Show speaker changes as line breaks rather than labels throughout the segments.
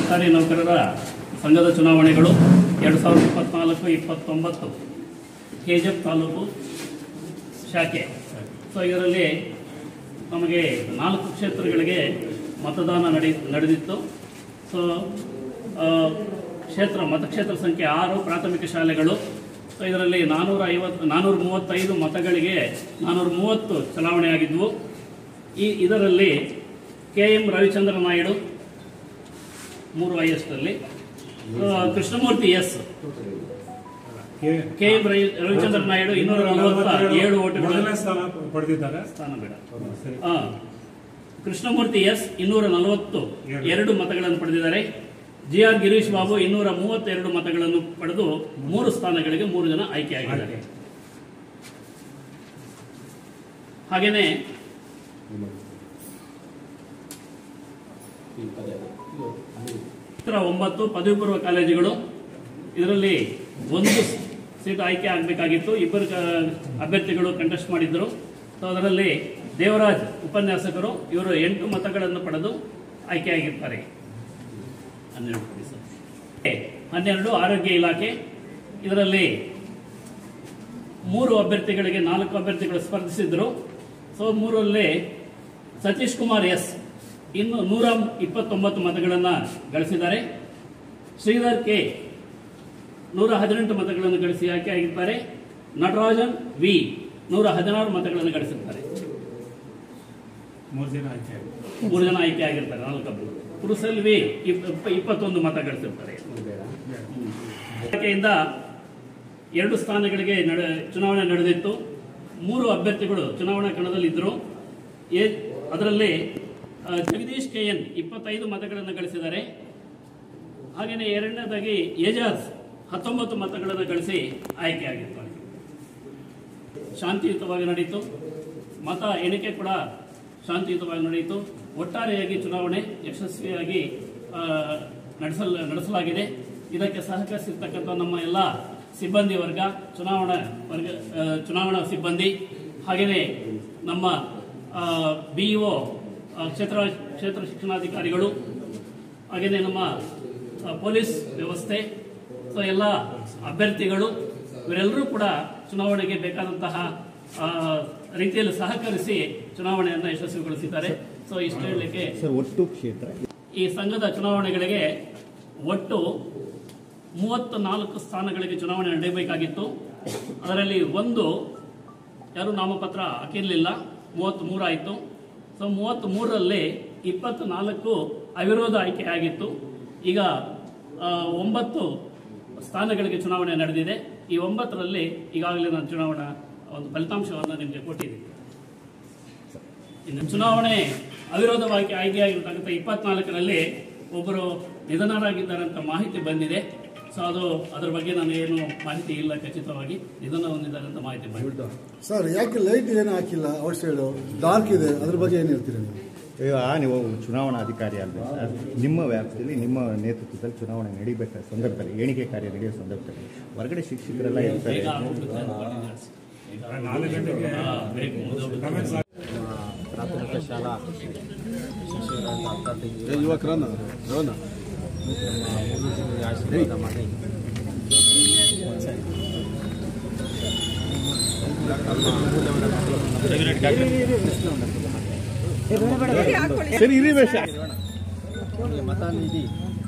ಸರ್ಕಾರಿ ನೌಕರರ ಸಂಘದ ಚುನಾವಣೆಗಳು ಎರಡು ಸಾವಿರದ ಇಪ್ಪತ್ನಾಲ್ಕು ಇಪ್ಪತ್ತೊಂಬತ್ತು ಕೆ ಜಿ ಎಫ್ ತಾಲೂಕು ಶಾಖೆ ಸೊ ಇದರಲ್ಲಿ ನಮಗೆ ನಾಲ್ಕು ಕ್ಷೇತ್ರಗಳಿಗೆ ಮತದಾನ ನಡೆ ನಡೆದಿತ್ತು ಸೊ ಆ, ಕ್ಷೇತ್ರ ಮತಕ್ಷೇತ್ರ ಸಂಖ್ಯೆ ಆರು ಪ್ರಾಥಮಿಕ ಶಾಲೆಗಳು ಸೊ ಇದರಲ್ಲಿ ನಾನ್ನೂರ ಐವತ್ತು ನಾನ್ನೂರ ಮೂವತ್ತೈದು ಮತಗಳಿಗೆ ನಾನ್ನೂರ ಮೂವತ್ತು ಚಲಾವಣೆಯಾಗಿದ್ವು ಈ ಇದರಲ್ಲಿ ಕೆ ಎಂ ರವಿಚಂದ್ರ ನಾಯ್ಡು ಮೂರು ವಯಸ್ಸಲ್ಲಿ Krishnamurthy S K M Ravi Ravichandra Naidu ಇನ್ನೂರ ನಲವತ್ತ ಏಳು ಓಟುಗಳು
ಮೊದಲನೇ ಸ್ಥಾನ ಪಡೆದಿದ್ದಾರೆ
ಸ್ಥಾನ ಬೇಡ
ಸರಿ
ಆ, ಕೃಷ್ಣಮೂರ್ತಿ ಎಸ್ ಇನ್ನೂರ ನಲವತ್ತು ಎರಡು ಮತಗಳನ್ನು ಪಡೆದಿದ್ದಾರೆ ಜಿ ಆರ್ ಗಿರೀಶ್ ಬಾಬು ಇನ್ನೂರ ಮೂವತ್ತೆರಡು ಮತಗಳನ್ನು ಪಡೆದು ಮೂರು ಸ್ಥಾನಗಳಿಗೆ ಮೂರು ಜನ ಆಯ್ಕೆಯಾಗಿದ್ದಾರೆ ಹಾಗೇನೆ ಇತರ ಒಂಬತ್ತು ಪದವಿ ಪೂರ್ವ ಕಾಲೇಜುಗಳು ಇದರಲ್ಲಿ ಒಂದು ಸೀಟ್ ಆಯ್ಕೆ ಆಗಬೇಕಾಗಿತ್ತು ಇಬ್ಬರು ಕ- ಅಭ್ಯರ್ಥಿಗಳು ಕಂಟೆಸ್ಟ್ ಮಾಡಿದ್ದರು ಸೊ ಅದರಲ್ಲಿ ದೇವರಾಜ್ ಉಪನ್ಯಾಸಕರು ಇವರು ಎಂಟು ಮತಗಳನ್ನು ಪಡೆದು ಆಯ್ಕೆಯಾಗಿರ್ತಾರೆ ಹನ್ನೆರಡು ಕೊಡಿ ಸರ್. ಏ, ಹನ್ನೆರಡು ಆರೋಗ್ಯ ಇಲಾಖೆ ಇದರಲ್ಲಿ ಮೂರು ಅಭ್ಯರ್ಥಿಗಳಿಗೆ ನಾಲ್ಕು ಅಭ್ಯರ್ಥಿಗಳು ಸ್ಪರ್ಧಿಸಿದ್ರು ಸೊ ಮೂರಲ್ಲಿ ಸತೀಶ್ ಕುಮಾರ್ ಎಸ್ ಇನ್ನು ನೂರ ಇಪ್ಪತ್ತೊಂಬತ್ತು ಮತಗಳನ್ನು ಗಳಿಸಿದ್ದಾರೆ ಶ್ರೀಧರ್ ಕೆ ನೂರ ಹದಿನೆಂಟು ಮತಗಳನ್ನು ಗಳಿಸಿ ಆಯ್ಕೆಯಾಗಿದ್ದಾರೆ ನಟರಾಜನ್ ವಿ ನೂರ ಹದಿನಾರು ಮತಗಳನ್ನು ಗಳಿಸಿದ್ದಾರೆ
ಮೂರು ಜನ ಆಯ್ಕೆ ಆಗಿದೆ.
ಮೂರು ಜನ ಆಯ್ಕೆ ಆಗಿರ್ತಾರೆ ನಾಲ್ಕು ಅಭ್ಯರ್ಥಿ ಪುರುಷಲ್ ವಿ ಇಪ್ಪ- ಇಪ್ಪತ್ತೊಂದು ಮತ ಗಳಿಸಿರ್ತಾರೆ ಆಯ್ಕೆಯಿಂದ ಎರಡು ಸ್ಥಾನಗಳಿಗೆ ನಡೆ ಚುನಾವಣೆ ನಡೆದಿತ್ತು ಮೂರು ಅಭ್ಯರ್ಥಿಗಳು ಚುನಾವಣಾ ಕಣದಲ್ಲಿದ್ದರು ಎ ಅದರಲ್ಲಿ ಆ, ಜಗದೀಶ್ ಕೆ ಎನ್ ಇಪ್ಪತ್ತೈದು ಮತಗಳನ್ನು ಗಳಿಸಿದ್ದಾರೆ ಹಾಗೆಯೇ ಎರಡನೇದಾಗಿ ಏಜಾಜ್ ಹತ್ತೊಂಬತ್ತು ಮತಗಳನ್ನು ಗಳಿಸಿ ಆಯ್ಕೆಯಾಗಿರ್ತಾರೆ ಶಾಂತಿಯುತವಾಗಿ ನಡೆಯಿತು ಮತ ಎಣಿಕೆ ಕೂಡ ಶಾಂತಿಯುತವಾಗಿ ನಡೆಯಿತು ಒಟ್ಟಾರೆಯಾಗಿ ಚುನಾವಣೆ ಯಶಸ್ವಿಯಾಗಿ ಆ, ನಡೆಸಲ್ ನಡೆಸಲಾಗಿದೆ ಇದಕ್ಕೆ ಸಹಕರಿಸಿರ್ತಕ್ಕಂಥ ನಮ್ಮ ಎಲ್ಲ ಸಿಬ್ಬಂದಿ ವರ್ಗ ಚುನಾವಣಾ ವರ್ಗ ಆ, ಚುನಾವಣಾ ಸಿಬ್ಬಂದಿ ಹಾಗೆಯೇ ನಮ್ಮ ಬಿ ಒ ಕ್ಷೇತ್ರ ಕ್ಷೇತ್ರ ಶಿಕ್ಷಣಾಧಿಕಾರಿಗಳು ಹಾಗೆಯೇ ನಮ್ಮ ಆ, ಪೊಲೀಸ್ ವ್ಯವಸ್ಥೆ ಸೊ ಎಲ್ಲ ಅಭ್ಯರ್ಥಿಗಳು ಇವರೆಲ್ಲರೂ ಕೂಡ ಚುನಾವಣೆಗೆ ಬೇಕಾದಂತಹ ಆ, ರೀತಿಯಲ್ಲಿ ಸಹಕರಿಸಿ ಚುನಾವಣೆಯನ್ನು ಯಶಸ್ವಿಗೊಳಿಸಿದ್ದಾರೆ ಸೊ ಇಷ್ಟು ಹೇಳಲಿಕ್ಕೆ
ಸರ್ ಒಟ್ಟು ಕ್ಷೇತ್ರ
ಈ ಸಂಘದ ಚುನಾವಣೆಗಳಿಗೆ ಒಟ್ಟು ಮೂವತ್ತ ನಾಲ್ಕು ಸ್ಥಾನಗಳಿಗೆ ಚುನಾವಣೆ ನಡೆಯಬೇಕಾಗಿತ್ತು ಅದರಲ್ಲಿ ಒಂದು ಯಾರು ನಾಮಪತ್ರ ಹಾಕಿರಲಿಲ್ಲ ಮೂವತ್ತ್ ಮೂರು ಆಯಿತು ಸೊ ಮೂವತ್ತ್ ಮೂರರಲ್ಲಿ ಇಪ್ಪತ್ತು ನಾಲ್ಕು ಅವಿರೋಧ ಆಯ್ಕೆ ಆಗಿತ್ತು ಈಗ ಆ, ಒಂಬತ್ತು ಸ್ಥಾನಗಳಿಗೆ ಚುನಾವಣೆ ನಡೆದಿದೆ ಈ ಒಂಬತ್ತರಲ್ಲಿ ಈಗಾಗಲೇ ನಾನು ಚುನಾವಣಾ ಒಂದು ಫಲಿತಾಂಶವನ್ನು ನಿಮಗೆ ಕೊಟ್ಟಿದ್ದೀನಿ ಇನ್ನು ಚುನಾವಣೆ ಅವಿರೋಧವಾಗಿ ಆಯ್ಕೆಯಾಗಿರ್ತಕ್ಕಂಥ ಇಪ್ಪತ್ನಾಲ್ಕರಲ್ಲಿ ಒಬ್ಬರು ನಿಧನರಾಗಿದ್ದಾರೆ ಅಂತ ಮಾಹಿತಿ ಬಂದಿದೆ ಸೊ ಅದು ಅದರ ಬಗ್ಗೆ ನಾನು ಏನು ಮಾಹಿತಿ ಇಲ್ಲ ಖಚಿತವಾಗಿ ನಿಧನ ಹೊಂದಿದ್ದಾರೆ ಅಂತ ಮಾಹಿತಿ ಬಂದಿದೆ
ಸರ್ ಯಾಕೆ ಲೈಟ್ ಏನು ಹಾಕಿಲ್ಲ ಔಟ್ ಸೈಡ್ ಡಾರ್ಕ್ ಇದೆ ಅದ್ರ ಬಗ್ಗೆ ಏನು ಹೇಳ್ತೀರಾ ನೀವು
ಈಗ ನೀವು ಚುನಾವಣಾ ಅಧಿಕಾರಿ ಅಲ್ವೇ ಸರ್ ನಿಮ್ಮ ವ್ಯಾಪ್ತಿಯಲ್ಲಿ ನಿಮ್ಮ ನೇತೃತ್ವದಲ್ಲಿ ಚುನಾವಣೆ ನಡೀಬೇಕಾದ ಸಂದರ್ಭದಲ್ಲಿ ಎಣಿಕೆ ಕಾರ್ಯ ನಡೆಯೋ ಸಂದರ್ಭದಲ್ಲಿ ಹೊರಗಡೆ ಶಿಕ್ಷಕರೆಲ್ಲ ಇರ್ತಾರೆ
ಬೇಗ ಆಗ್ಬಿಡುತ್ತೆ ಅಂತ ಮಾಡಿದ್ದಾರೆ. ಈಗ
ನಾಲ್ಕು ಗಂಟೆಗೆ
ಹಾ, ಬೇಗ ಮುಗ್ದೋಗುತ್ತೆ.
ಕಮೆಂಟ್ಸ್ ಹಾಕಿ.
ಪ್ರಾಥಮಿಕ ಶಾಲಾ ಶಿಕ್ಷಕರಾದ ಅಕ್ಕ ತಂಗಿಯರು
ಯುವಕರನ್ನ ರೋನ
ನಮ್ಮ ಮೂರು ಜನರಿಗೆ ಆಶೀರ್ವಾದ ಮಾಡಿ
ಸರಿ ಇರಿ ಬೇಷ
ನಮಗೆ ಮತ ನೀಡಿ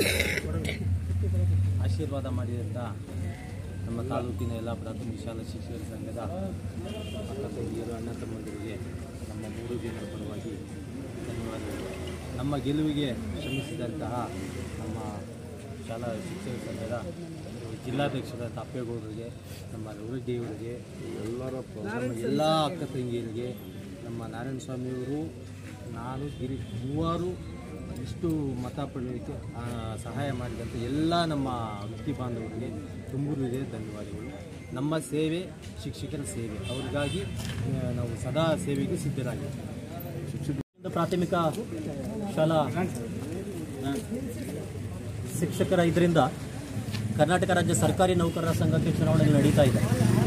ಆಶೀರ್ವಾದ ಮಾಡಿದಂಥ ನಮ್ಮ ತಾಲೂಕಿನ ಎಲ್ಲ ಪ್ರಾಥಮಿಕ ಶಾಲಾ ಶಿಕ್ಷಕರ ಸಂಘದ ಅಕ್ಕ ತಂಗಿಯರು ಅಣ್ಣ ತಮ್ಮಂದಿರಿಗೆ ನಮ್ಮ ಮೂರು ಜನರ ಪರವಾಗಿ ಧನ್ಯವಾದಗಳು ನಮ್ಮ ಗೆಲುವಿಗೆ ಶ್ರಮಿಸಿದಂತಹ ನಮ್ಮ ಶಾಲಾ ಶಿಕ್ಷಕ ಸಂಘದ ಜಿಲ್ಲಾಧ್ಯಕ್ಷರ ತಾಪೇಗೌಡರಿಗೆ ನಮ್ಮ ರವಿದೇವರಿಗೆ ಎಲ್ಲರ ನಮ್ಮ ಎಲ್ಲ ಅಕ್ಕ ತಂಗಿಯರಿಗೆ ನಮ್ಮ ನಾರಾಯಣ ಸ್ವಾಮಿಯವರು ನಾನು ಗಿರಿ ಮೂವರು ಇಷ್ಟು ಮತ ಪಡೆಯಲಿಕ್ಕೆ ಆ, ಸಹಾಯ ಮಾಡಿದಂಥ ಎಲ್ಲ ನಮ್ಮ ವೃತ್ತಿ ಬಾಂಧವರಿಗೆ ತುಂಬುವುದೇ ಧನ್ಯವಾದಗಳು ನಮ್ಮ ಸೇವೆ ಶಿಕ್ಷಕರ ಸೇವೆ ಅವರಿಗಾಗಿ ಆ, ನಾವು ಸದಾ ಸೇವೆಗೆ ಸಿದ್ಧರಾಗಿದ್ದೇವೆ
ಒಂದು ಪ್ರಾಥಮಿಕ ಶಾಲಾ ಶಿಕ್ಷಕರ ಇದರಿಂದ ಕರ್ನಾಟಕ ರಾಜ್ಯ ಸರ್ಕಾರಿ ನೌಕರರ ಸಂಘಕ್ಕೆ ಚುನಾವಣೆ ನಡೀತಾ ಇದೆ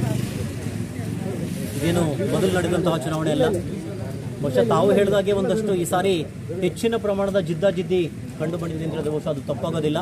ಇದೇನು ಮೊದಲು ನಡೆದಂತಹ ಚುನಾವಣೆ ಅಲ್ಲ ಬಹುಶಃ ತಾವು ಹೇಳಿದಾಗೆ ಒಂದಷ್ಟು ಈ ಸಾರಿ ಹೆಚ್ಚಿನ ಪ್ರಮಾಣದ ಜಿದ್ದಾಜಿದ್ದಿ ಕಂಡು ಬಂದಿದೆ ಅಂದರೆ ಬಹುಶಃ ಅದು ತಪ್ಪಾಗೋದಿಲ್ಲ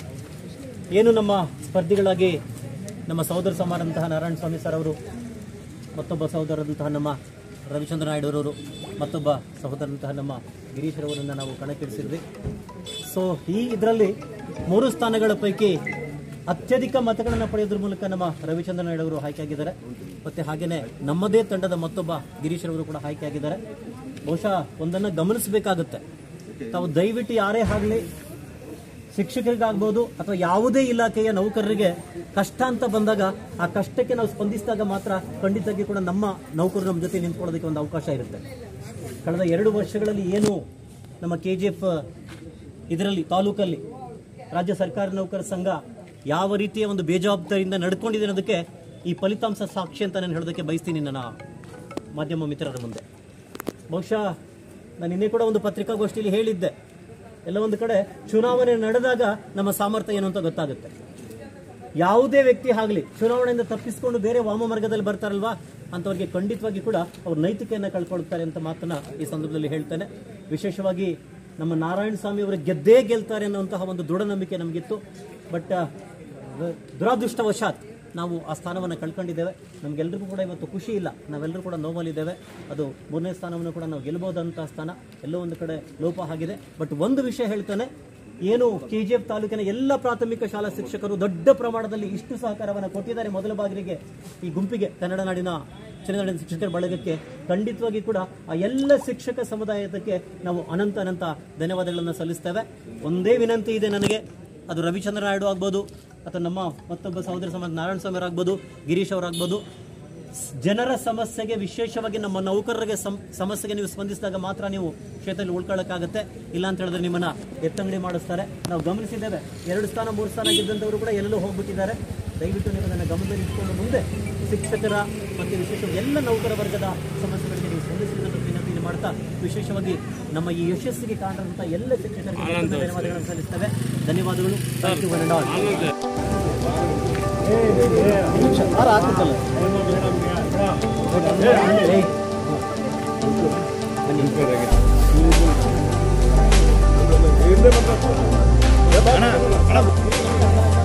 ಏನು ನಮ್ಮ ಸ್ಪರ್ಧಿಗಳಾಗಿ ನಮ್ಮ ಸಹೋದರ ಸಮಾನಂತಹ ನಾರಾಯಣ ಸ್ವಾಮಿ ಸರ್ ಅವರು ಮತ್ತೊಬ್ಬ ಸಹೋದರರಂತಹ ನಮ್ಮ ರವಿಚಂದ್ರ ನಾಯ್ಡುರವರು ಮತ್ತೊಬ್ಬ ಸಹೋದರಂತಹ ನಮ್ಮ ಗಿರೀಶ್ ರವರನ್ನು ನಾವು ಕಣಕ್ಕಿಳಿಸಿದ್ವಿ ಸೊ ಈ ಇದರಲ್ಲಿ ಮೂರು ಸ್ಥಾನಗಳ ಪೈಕಿ ಅತ್ಯಧಿಕ ಮತಗಳನ್ನು ಪಡೆಯೋದ್ರ ಮೂಲಕ ನಮ್ಮ ರವಿಚಂದ್ರ ನಾಯ್ಡು ಅವರು ಆಯ್ಕೆಯಾಗಿದ್ದಾರೆ ಮತ್ತೆ ಹಾಗೇನೆ ನಮ್ಮದೇ ತಂಡದ ಮತ್ತೊಬ್ಬ ಗಿರೀಶ್ ರವರು ಕೂಡ ಆಯ್ಕೆಯಾಗಿದ್ದಾರೆ ಬಹುಶಃ ಒಂದನ್ನು ಗಮನಿಸಬೇಕಾಗುತ್ತೆ ತಾವು ದಯವಿಟ್ಟು ಯಾರೇ ಆಗಲಿ ಶಿಕ್ಷಕರಿಗಾಗ್ಬೋದು ಅಥವಾ ಯಾವುದೇ ಇಲಾಖೆಯ ನೌಕರರಿಗೆ ಕಷ್ಟ ಅಂತ ಬಂದಾಗ ಆ ಕಷ್ಟಕ್ಕೆ ನಾವು ಸ್ಪಂದಿಸಿದಾಗ ಮಾತ್ರ ಖಂಡಿತವಾಗಿ ಕೂಡ ನಮ್ಮ ನೌಕರರು ನಮ್ಮ ಜೊತೆ ನಿಂತ್ಕೊಳ್ಳೋದಕ್ಕೆ ಒಂದು ಅವಕಾಶ ಇರುತ್ತೆ ಕಳೆದ ಎರಡು ವರ್ಷಗಳಲ್ಲಿ ಏನು ನಮ್ಮ ಕೆ ಜಿ ಎಫ್ ಇದರಲ್ಲಿ ತಾಲೂಕಲ್ಲಿ ರಾಜ್ಯ ಸರ್ಕಾರಿ ನೌಕರ ಸಂಘ ಯಾವ ರೀತಿಯ ಒಂದು ಬೇಜವಾಬ್ದಾರಿಯಿಂದ ನಡ್ಕೊಂಡಿದೆ ಅನ್ನೋದಕ್ಕೆ ಈ ಫಲಿತಾಂಶ ಸಾಕ್ಷಿ ಅಂತ ನಾನು ಹೇಳೋದಕ್ಕೆ ಬಯಸ್ತೀನಿ ನನ್ನ ಮಾಧ್ಯಮ ಮಿತ್ರರ ಮುಂದೆ ಬಹುಶಃ ನಾನು ನಿನ್ನೆ ಕೂಡ ಒಂದು ಪತ್ರಿಕಾಗೋಷ್ಠಿಯಲ್ಲಿ ಹೇಳಿದ್ದೆ ಎಲ್ಲ ಒಂದು ಕಡೆ ಚುನಾವಣೆ ನಡೆದಾಗ ನಮ್ಮ ಸಾಮರ್ಥ್ಯ ಏನು ಅಂತ ಗೊತ್ತಾಗುತ್ತೆ ಯಾವುದೇ ವ್ಯಕ್ತಿ ಆಗಲಿ ಚುನಾವಣೆಯಿಂದ ತಪ್ಪಿಸಿಕೊಂಡು ಬೇರೆ ವಾಮಮಾರ್ಗದಲ್ಲಿ ಬರ್ತಾರಲ್ವಾ ಅಂಥವ್ರಿಗೆ ಖಂಡಿತವಾಗಿ ಕೂಡ ಅವ್ರ ನೈತಿಕೆಯನ್ನು ಕಳ್ಕೊಳ್ತಾರೆ ಅಂತ ಮಾತನ್ನ ಈ ಸಂದರ್ಭದಲ್ಲಿ ಹೇಳ್ತೇನೆ ವಿಶೇಷವಾಗಿ ನಮ್ಮ ನಾರಾಯಣ ಸ್ವಾಮಿ ಅವರು ಗೆದ್ದೇ ಗೆಲ್ತಾರೆ ಅನ್ನುವಂತಹ ಒಂದು ದೃಢ ನಂಬಿಕೆ ನಮಗಿತ್ತು ಬಟ್ ದುರಾದೃಷ್ಟವಶಾತ್ ನಾವು ಆ ಸ್ಥಾನವನ್ನು ಕಳ್ಕೊಂಡಿದ್ದೇವೆ ನಮಗೆಲ್ಲರಿಗೂ ಕೂಡ ಇವತ್ತು ಖುಷಿ ಇಲ್ಲ ನಾವೆಲ್ಲರೂ ಕೂಡ ನೋವಲ್ಲಿದ್ದೇವೆ ಅದು ಮೂರನೇ ಸ್ಥಾನವನ್ನು ಕೂಡ ನಾವು ಗೆಲ್ಲಬಹುದಂತಹ ಸ್ಥಾನ ಎಲ್ಲೋ ಒಂದು ಕಡೆ ಲೋಪ ಆಗಿದೆ ಬಟ್ ಒಂದು ವಿಷಯ ಹೇಳ್ತಾನೆ ಏನು ಕೆ ಜಿ ಎಫ್ ತಾಲೂಕಿನ ಎಲ್ಲ ಪ್ರಾಥಮಿಕ ಶಾಲಾ ಶಿಕ್ಷಕರು ದೊಡ್ಡ ಪ್ರಮಾಣದಲ್ಲಿ ಇಷ್ಟು ಸಹಕಾರವನ್ನು ಕೊಟ್ಟಿದ್ದಾರೆ ಮೊದಲ ಬಾಗಿಲಿಗೆ ಈ ಗುಂಪಿಗೆ ಕನ್ನಡ ನಾಡಿನ ಚಿನ್ನನಾಡಿನ ಶಿಕ್ಷಕರ ಬಳಗಕ್ಕೆ ಖಂಡಿತವಾಗಿ ಕೂಡ ಆ ಎಲ್ಲ ಶಿಕ್ಷಕ ಸಮುದಾಯಕ್ಕೆ ನಾವು ಅನಂತ ಅನಂತ ಧನ್ಯವಾದಗಳನ್ನು ಸಲ್ಲಿಸ್ತೇವೆ ಒಂದೇ ವಿನಂತಿ ಇದೆ ನನಗೆ ಅದು ರವಿಚಂದ್ರ ನಾಯ್ಡು ಆಗ್ಬೋದು ಅಥವಾ ನಮ್ಮ ಮತ್ತೊಬ್ಬ ಸಹೋದರ ಸಮಾಜ ನಾರಾಯಣ ಸ್ವಾಮಿ ಅವರಾಗ್ಬೋದು ಗಿರೀಶ್ ಅವರಾಗ್ಬೋದು ಸ್- ಜನರ ಸಮಸ್ಯೆಗೆ ವಿಶೇಷವಾಗಿ ನಮ್ಮ ನೌಕರರಿಗೆ ಸಂ- ಸಮಸ್ಯೆಗೆ ನೀವು ಸ್ಪಂದಿಸಿದಾಗ ಮಾತ್ರ ನೀವು ಕ್ಷೇತ್ರದಲ್ಲಿ ಉಳ್ಕೊಳ್ಳೋಕ್ಕಾಗತ್ತೆ ಇಲ್ಲ ಅಂತ ಹೇಳಿದ್ರೆ ನಿಮ್ಮನ್ನ ಎತ್ತಂಗಡಿ ಮಾಡಿಸ್ತಾರೆ ನಾವು ಗಮನಿಸಿದ್ದೇವೆ ಎರಡು ಸ್ಥಾನ ಮೂರು ಸ್ಥಾನ ಗೆದ್ದಂಥವರು ಕೂಡ ಎಲ್ಲೆಲ್ಲೂ ಹೋಗ್ಬಿಟ್ಟಿದ್ದಾರೆ ದಯವಿಟ್ಟು ನೀವು ನನ್ನ ಗಮನದಲ್ಲಿ ಇಟ್ಕೊಂಡು ಮುಂದೆ ಶಿಕ್ಷಕರ ಮತ್ತು ವಿಶೇಷವಾಗಿ ಎಲ್ಲ ನೌಕರ ವರ್ಗದ ಸಮಸ್ಯೆಗಳಿಗೆ ನೀವು ಸ್ಪಂದಿಸಬೇಕು ವಿನಂತಿಯನ್ನು ಮಾಡ್ತಾ ವಿಶೇಷವಾಗಿ ನಮ್ಮ ಈ ಯಶಸ್ಸಿಗೆ ಕಾರಣರಂತ ಎಲ್ಲ ಶಿಕ್ಷಕರಿಗೆ ಧನ್ಯವಾದಗಳನ್ನು ಸಲ್ಲಿಸ್ತೇವೆ ಧನ್ಯವಾದಗಳು Thank you one and all. ನಿಮಿಷ, ಆರು ಆಗ್ತದಲ್ಲ? ಏಯ್. ಬನ್ನಿ.
ಅಣ್ಣ ಅಣ್ಣ